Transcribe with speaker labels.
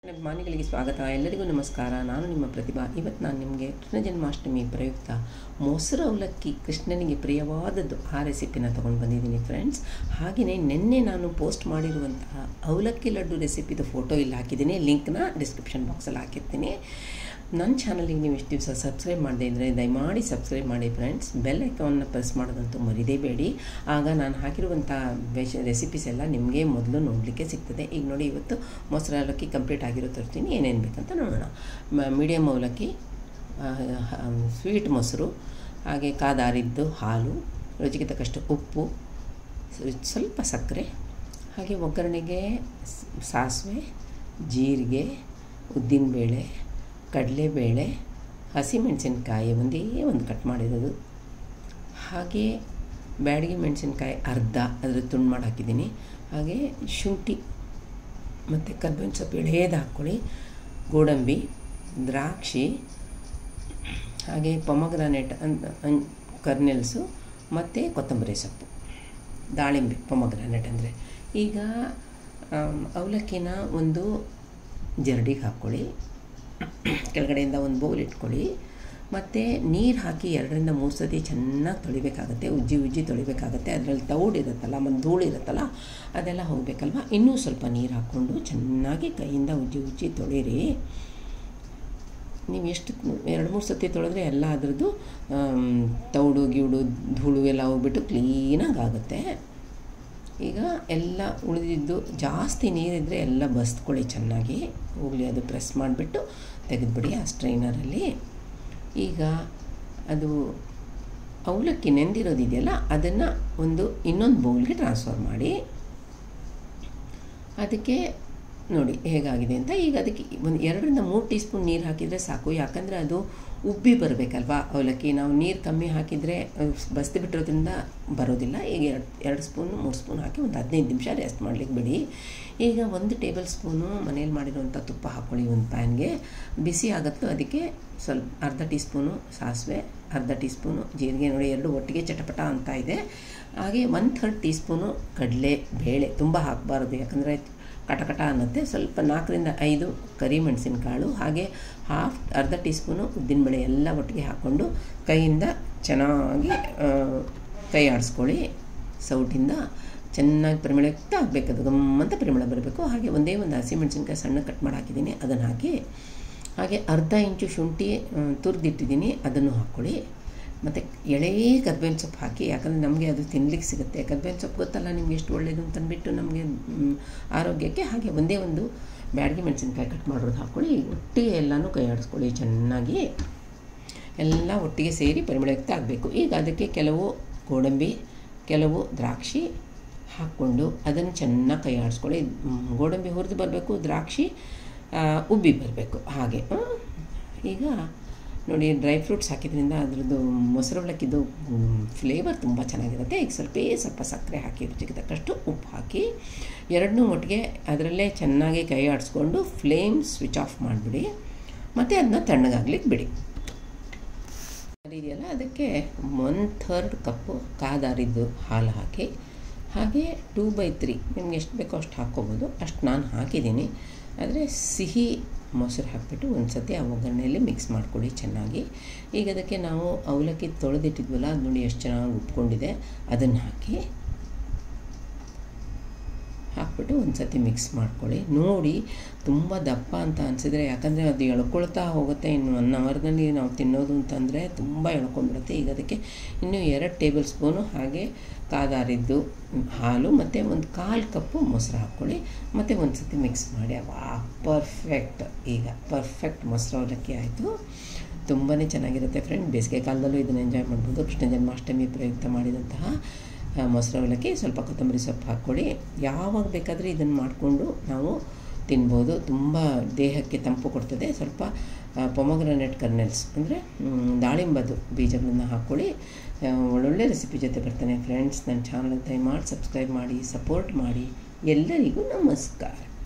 Speaker 1: ಅಭಿಮಾನಿಗಳಿಗೆ ಸ್ವಾಗತ ಎಲ್ಲರಿಗೂ ನಮಸ್ಕಾರ ನಾನು ನಿಮ್ಮ ಪ್ರತಿಭಾ ಇವತ್ತು ನಾನು ನಿಮಗೆ ಕೃಷ್ಣ ಜನ್ಮಾಷ್ಟಮಿ ಪ್ರಯುಕ್ತ ಮೊಸರು ಅವಲಕ್ಕಿ ಕೃಷ್ಣನಿಗೆ ಪ್ರಿಯವಾದದ್ದು ಆ ರೆಸಿಪಿನ ತೊಗೊಂಡು ಬಂದಿದ್ದೀನಿ ಫ್ರೆಂಡ್ಸ್ ಹಾಗೆಯೇ ನಿನ್ನೆ ನಾನು ಪೋಸ್ಟ್ ಮಾಡಿರುವಂತಹ ಅವಲಕ್ಕಿ ಲಡ್ಡು ರೆಸಿಪಿದು ಫೋಟೋ ಇಲ್ಲಿ ಹಾಕಿದ್ದೀನಿ ಲಿಂಕ್ನ ಡಿಸ್ಕ್ರಿಪ್ಷನ್ ಬಾಕ್ಸಲ್ಲಿ ಹಾಕಿರ್ತೀನಿ ನನ್ನ ಚಾನಲಿಗೆ ನೀವು ಇಷ್ಟು ದಿವಸ ಸಬ್ಸ್ಕ್ರೈಬ್ ಮಾಡದೇ ಇದ್ದರೆ ದಯಮಾಡಿ ಸಬ್ಸ್ಕ್ರೈಬ್ ಮಾಡಿ ಫ್ರೆಂಡ್ಸ್ ಬೆಲ್ ಐಕಾನ್ನ ಪ್ರೆಸ್ ಮಾಡೋದಂತೂ ಮರಿದೇಬೇಡಿ ಆಗ ನಾನು ಹಾಕಿರುವಂಥ ವೆಶ್ ರೆಸಿಪೀಸ್ ಎಲ್ಲ ನಿಮಗೆ ಮೊದಲು ನೋಡಲಿಕ್ಕೆ ಸಿಗ್ತದೆ ಈಗ ನೋಡಿ ಇವತ್ತು ಮೊಸರು ಅವಲಕ್ಕಿ ಕಂಪ್ಲೀಟ್ ಆಗಿರೋ ತರ್ತೀನಿ ಏನೇನು ಬೇಕಂತ ನೋಡೋಣ ಮೀಡಿಯಮ್ ಅವಲಕ್ಕಿ ಸ್ವೀಟ್ ಮೊಸರು ಹಾಗೆ ಕಾದಾರಿದ್ದು ಹಾಲು ರುಚಿಗೆ ತಕ್ಕಷ್ಟು ಉಪ್ಪು ಸ್ವಲ್ಪ ಸಕ್ಕರೆ ಹಾಗೆ ಒಗ್ಗರಣೆಗೆ ಸಾಸಿವೆ ಜೀರಿಗೆ ಉದ್ದಿನಬೇಳೆ ಕಡಲೆಬೇಳೆ ಹಸಿಮೆಣಸಿನ್ಕಾಯಿ ಒಂದೇ ಒಂದು ಕಟ್ ಮಾಡಿರೋದು ಹಾಗೆ ಬ್ಯಾಡಗಿ ಮೆಣಸಿನ್ಕಾಯಿ ಅರ್ಧ ಅದ್ರ ತುಂಡು ಮಾಡಿ ಹಾಕಿದ್ದೀನಿ ಹಾಗೆ ಶುಂಠಿ ಮತ್ತು ಕರ್ಬೇವಿನ ಸೊಪ್ಪು ಎಳೆದು ಹಾಕ್ಕೊಳ್ಳಿ ಗೋಡಂಬಿ ದ್ರಾಕ್ಷಿ ಹಾಗೆ ಪೊಮಗ್ರಾನೇಟ್ ಅಂತ ಕರ್ನೆಲ್ಸು ಮತ್ತು ಕೊತ್ತಂಬರಿ ಸೊಪ್ಪು ದಾಳಿಂಬೆ ಪೊಮಗ್ರಾನೇಟ್ ಅಂದರೆ ಈಗ ಅವಲಕ್ಕಿನ ಒಂದು ಜರಡಿಗೆ ಹಾಕ್ಕೊಳ್ಳಿ ಕೆಳಗಡೆಯಿಂದ ಒಂದು ಬೌಲ್ ಇಟ್ಕೊಳ್ಳಿ ಮತ್ತು ನೀರು ಹಾಕಿ ಎರಡರಿಂದ ಮೂರು ಸತಿ ಚೆನ್ನಾಗಿ ತೊಳಿಬೇಕಾಗತ್ತೆ ಉಜ್ಜಿ ಉಜ್ಜಿ ತೊಳಿಬೇಕಾಗತ್ತೆ ಅದರಲ್ಲಿ ತೌಡು ಇರುತ್ತಲ್ಲ ಮತ್ತು ಧೂಳು ಇರುತ್ತಲ್ಲ ಅದೆಲ್ಲ ಹೋಗಬೇಕಲ್ವ ಇನ್ನೂ ಸ್ವಲ್ಪ ನೀರು ಹಾಕ್ಕೊಂಡು ಚೆನ್ನಾಗಿ ಕೈಯಿಂದ ಉಜ್ಜಿ ಉಜ್ಜಿ ತೊಳಿರಿ ನೀವು ಎಷ್ಟು ಎರಡು ಮೂರು ಸತಿ ತೊಳೆದ್ರೆ ಎಲ್ಲ ಅದರದ್ದು ತೌಡು ಗಿವುಡು ಧೂಳು ಎಲ್ಲ ಹೋಗ್ಬಿಟ್ಟು ಕ್ಲೀನಾಗಿ ಆಗುತ್ತೆ ಈಗ ಎಲ್ಲ ಉಳಿದಿದ್ದು ಜಾಸ್ತಿ ನೀರಿದ್ದರೆ ಎಲ್ಲ ಬಸ್ತ್ಕೊಳ್ಳಿ ಚೆನ್ನಾಗಿ ಹೋಗಲಿ ಅದು ಪ್ರೆಸ್ ಮಾಡಿಬಿಟ್ಟು ತೆಗೆದುಬಿಡಿ ಆ ಸ್ಟ್ರೈನರಲ್ಲಿ ಈಗ ಅದು ಅವಲಕ್ಕಿ ನೆಂದಿರೋದಿದೆಯಲ್ಲ ಅದನ್ನು ಒಂದು ಇನ್ನೊಂದು ಬೌಲ್ಗೆ ಟ್ರಾನ್ಸ್ಫರ್ ಮಾಡಿ ಅದಕ್ಕೆ ನೋಡಿ ಹೇಗಾಗಿದೆ ಅಂತ ಈಗ ಅದಕ್ಕೆ ಒಂದು ಎರಡರಿಂದ ಮೂರು ಟೀ ಸ್ಪೂನ್ ನೀರು ಹಾಕಿದರೆ ಸಾಕು ಯಾಕಂದರೆ ಅದು ಉಬ್ಬಿ ಬರಬೇಕಲ್ವಾ ಅವಲಕ್ಕಿ ನಾವು ನೀರು ಕಮ್ಮಿ ಹಾಕಿದರೆ ಬಸ್ತಿ ಬಿಟ್ಟಿರೋದ್ರಿಂದ ಬರೋದಿಲ್ಲ ಈಗ ಎರಡು ಎರಡು ಸ್ಪೂನು ಮೂರು ಸ್ಪೂನ್ ಹಾಕಿ ಒಂದು ಹದಿನೈದು ನಿಮಿಷ ರೆಸ್ಟ್ ಮಾಡಲಿಕ್ಕೆ ಬಿಡಿ ಈಗ ಒಂದು ಟೇಬಲ್ ಸ್ಪೂನು ಮನೇಲಿ ಮಾಡಿರುವಂಥ ತುಪ್ಪ ಹಾಕ್ಕೊಳ್ಳಿ ಒಂದು ಪ್ಯಾನ್ಗೆ ಬಿಸಿ ಆಗುತ್ತೋ ಅದಕ್ಕೆ ಸ್ವಲ್ಪ ಅರ್ಧ ಟೀ ಸ್ಪೂನು ಸಾಸಿವೆ ಅರ್ಧ ಟೀ ಸ್ಪೂನು ಜೀರಿಗೆ ನೋಡಿ ಎರಡು ಒಟ್ಟಿಗೆ ಚಟಪಟ ಅಂತ ಇದೆ ಹಾಗೆ ಒನ್ ಥರ್ಡ್ ಟೀ ಸ್ಪೂನು ಕಡಲೆ ಬೇಳೆ ತುಂಬ ಹಾಕಬಾರ್ದು ಯಾಕಂದರೆ ಕಟಕಟ ಅನ್ನತ್ತೆ ಸ್ವಲ್ಪ ನಾಲ್ಕರಿಂದ ಐದು ಕರಿಮೆಣಸಿನಕಾಳು ಹಾಗೆ ಹಾಫ್ ಅರ್ಧ ಟೀ ಸ್ಪೂನು ಉದ್ದಿನಬೇಳೆ ಎಲ್ಲ ಒಟ್ಟಿಗೆ ಹಾಕ್ಕೊಂಡು ಕೈಯಿಂದ ಚೆನ್ನಾಗಿ ಕೈ ಆಡಿಸ್ಕೊಳ್ಳಿ ಸೌಟಿಂದ ಚೆನ್ನಾಗಿ ಪರಿಮಳಯುಕ್ತ ಆಗಬೇಕು ಅದು ಗಮ್ಮಂತ ಪರಿಮಳ ಬರಬೇಕು ಹಾಗೆ ಒಂದೇ ಒಂದು ಹಸಿಮೆಣಸಿನ್ಕಾಯಿ ಸಣ್ಣ ಕಟ್ ಮಾಡಿ ಹಾಕಿದ್ದೀನಿ ಅದನ್ನು ಹಾಕಿ ಹಾಗೆ ಅರ್ಧ ಇಂಚು ಶುಂಠಿ ತುರಿದಿಟ್ಟಿದ್ದೀನಿ ಅದನ್ನು ಹಾಕ್ಕೊಳ್ಳಿ ಮತ್ತು ಎಳೆ ಕರ್ಬೇವಿನ ಸೊಪ್ಪು ಹಾಕಿ ಯಾಕಂದರೆ ನಮಗೆ ಅದು ತಿನ್ಲಿಕ್ಕೆ ಸಿಗುತ್ತೆ ಕರ್ಬೇವಿನ ಸೊಪ್ಪು ಗೊತ್ತಲ್ಲ ನಿಮ್ಗೆ ಎಷ್ಟು ಒಳ್ಳೆಯದು ಅಂತಂದ್ಬಿಟ್ಟು ನಮಗೆ ಆರೋಗ್ಯಕ್ಕೆ ಹಾಗೆ ಒಂದೇ ಒಂದು ಬ್ಯಾಡಗಿ ಮೆಣಸಿನ್ಕಾಯಿ ಕಟ್ ಮಾಡೋದು ಹಾಕ್ಕೊಳ್ಳಿ ಒಟ್ಟಿಗೆ ಎಲ್ಲನೂ ಕೈ ಆಡಿಸ್ಕೊಳ್ಳಿ ಚೆನ್ನಾಗಿ ಎಲ್ಲ ಒಟ್ಟಿಗೆ ಸೇರಿ ಪರಿಮಳಯುಕ್ತ ಆಗಬೇಕು ಈಗ ಅದಕ್ಕೆ ಕೆಲವು ಗೋಡಂಬಿ ಕೆಲವು ದ್ರಾಕ್ಷಿ ಹಾಕ್ಕೊಂಡು ಅದನ್ನು ಚೆನ್ನಾಗಿ ಕೈ ಆಡಿಸ್ಕೊಳ್ಳಿ ಗೋಡಂಬಿ ಹುರಿದು ಬರಬೇಕು ದ್ರಾಕ್ಷಿ ಉಬ್ಬಿ ಬರಬೇಕು ಹಾಗೆ ಈಗ ನೋಡಿ ಡ್ರೈ ಫ್ರೂಟ್ಸ್ ಹಾಕಿದ್ರಿಂದ ಅದರದ್ದು ಮೊಸರು ಅವಲಕ್ಕಿದು ಫ್ಲೇವರ್ ತುಂಬ ಚೆನ್ನಾಗಿರುತ್ತೆ ಈಗ ಸ್ವಲ್ಪ ಸ್ವಲ್ಪ ಸಕ್ಕರೆ ಹಾಕಿ ರುಚಿಗೆ ತಕ್ಕಷ್ಟು ಉಪ್ಪು ಹಾಕಿ ಎರಡನ್ನೂ ಒಟ್ಟಿಗೆ ಅದರಲ್ಲೇ ಚೆನ್ನಾಗಿ ಕೈ ಆಡಿಸ್ಕೊಂಡು ಫ್ಲೇಮ್ ಸ್ವಿಚ್ ಆಫ್ ಮಾಡಿಬಿಡಿ ಮತ್ತು ಅದನ್ನ ತಣ್ಣಗಾಗ್ಲಿಕ್ಕೆ ಬಿಡಿ ಇದೆಯಲ್ಲ ಅದಕ್ಕೆ ಒನ್ ಥರ್ಡ್ ಕಪ್ಪು ಕಾದಾರಿದ್ದು ಹಾಲು ಹಾಕಿ ಹಾಗೆ ಟೂ ಬೈ ತ್ರೀ ನಿಮ್ಗೆ ಎಷ್ಟು ಬೇಕೋ ಅಷ್ಟು ಹಾಕ್ಕೋಬೋದು ಅಷ್ಟು ನಾನು ಹಾಕಿದ್ದೀನಿ ಆದರೆ ಸಿಹಿ ಮೊಸರು ಹಾಕಿಬಿಟ್ಟು ಒಂದು ಸತಿ ಆ ಒಗ್ಗರಣೆಯಲ್ಲಿ ಮಿಕ್ಸ್ ಮಾಡಿಕೊಡಿ ಚೆನ್ನಾಗಿ ಈಗ ಅದಕ್ಕೆ ನಾವು ಅವಲಕ್ಕಿ ತೊಳೆದಿಟ್ಟಿದ್ವಲ್ಲ ಅದು ನೋಡಿ ಎಷ್ಟು ಚೆನ್ನಾಗಿ ಉಪ್ಕೊಂಡಿದೆ ಅದನ್ನು ಹಾಕಿ ಹಾಕ್ಬಿಟ್ಟು ಒಂದು ಸತಿ ಮಿಕ್ಸ್ ಮಾಡ್ಕೊಳ್ಳಿ ನೋಡಿ ತುಂಬ ದಪ್ಪ ಅಂತ ಅನಿಸಿದ್ರೆ ಯಾಕಂದರೆ ಅದು ಎಳ್ಕೊಳ್ತಾ ಹೋಗುತ್ತೆ ಇನ್ನು ಒನ್ ಅವರ್ನಲ್ಲಿ ನಾವು ತಿನ್ನೋದು ಅಂತಂದರೆ ತುಂಬ ಎಳ್ಕೊಂಡ್ಬಿಡುತ್ತೆ ಈಗ ಅದಕ್ಕೆ ಇನ್ನೂ ಎರಡು ಟೇಬಲ್ ಸ್ಪೂನು ಹಾಗೆ ಕಾದಾರಿದ್ದು ಹಾಲು ಮತ್ತು ಒಂದು ಕಾಲು ಕಪ್ಪು ಮೊಸರು ಹಾಕ್ಕೊಳ್ಳಿ ಮತ್ತು ಒಂದು ಸತಿ ಮಿಕ್ಸ್ ಮಾಡಿ ವಾ ಪರ್ಫೆಕ್ಟ್ ಈಗ ಪರ್ಫೆಕ್ಟ್ ಮೊಸರು ಅವಲಕ್ಕಿ ಆಯಿತು ತುಂಬಾ ಚೆನ್ನಾಗಿರುತ್ತೆ ಫ್ರೆಂಡ್ ಬೇಸಿಗೆ ಕಾಲದಲ್ಲೂ ಇದನ್ನು ಎಂಜಾಯ್ ಮಾಡ್ಬೋದು ಕೃಷ್ಣ ಜನ್ಮಾಷ್ಟಮಿ ಪ್ರಯುಕ್ತ ಮಾಡಿದಂತಹ ಮೊಸರು ಅವಲಕ್ಕಿ ಸ್ವಲ್ಪ ಕೊತ್ತಂಬರಿ ಸೊಪ್ಪು ಹಾಕ್ಕೊಳ್ಳಿ ಯಾವಾಗ ಬೇಕಾದರೆ ಇದನ್ನು ಮಾಡಿಕೊಂಡು ನಾವು ತಿನ್ಬೋದು ತುಂಬ ದೇಹಕ್ಕೆ ತಂಪು ಕೊಡ್ತದೆ ಸ್ವಲ್ಪ ಪೊಮಗ್ರನೇಟ್ ಕರ್ನೆಲ್ಸ್ ಅಂದರೆ ದಾಳಿಂಬದು ಬೀಜಗಳನ್ನು ಹಾಕ್ಕೊಳ್ಳಿ ಒಳ್ಳೊಳ್ಳೆ ರೆಸಿಪಿ ಜೊತೆ ಬರ್ತಾನೆ ಫ್ರೆಂಡ್ಸ್ ನನ್ನ ಚಾನಲ್ ದಯಮಾಡಿ ಸಬ್ಸ್ಕ್ರೈಬ್ ಮಾಡಿ ಸಪೋರ್ಟ್ ಮಾಡಿ ಎಲ್ಲರಿಗೂ ನಮಸ್ಕಾರ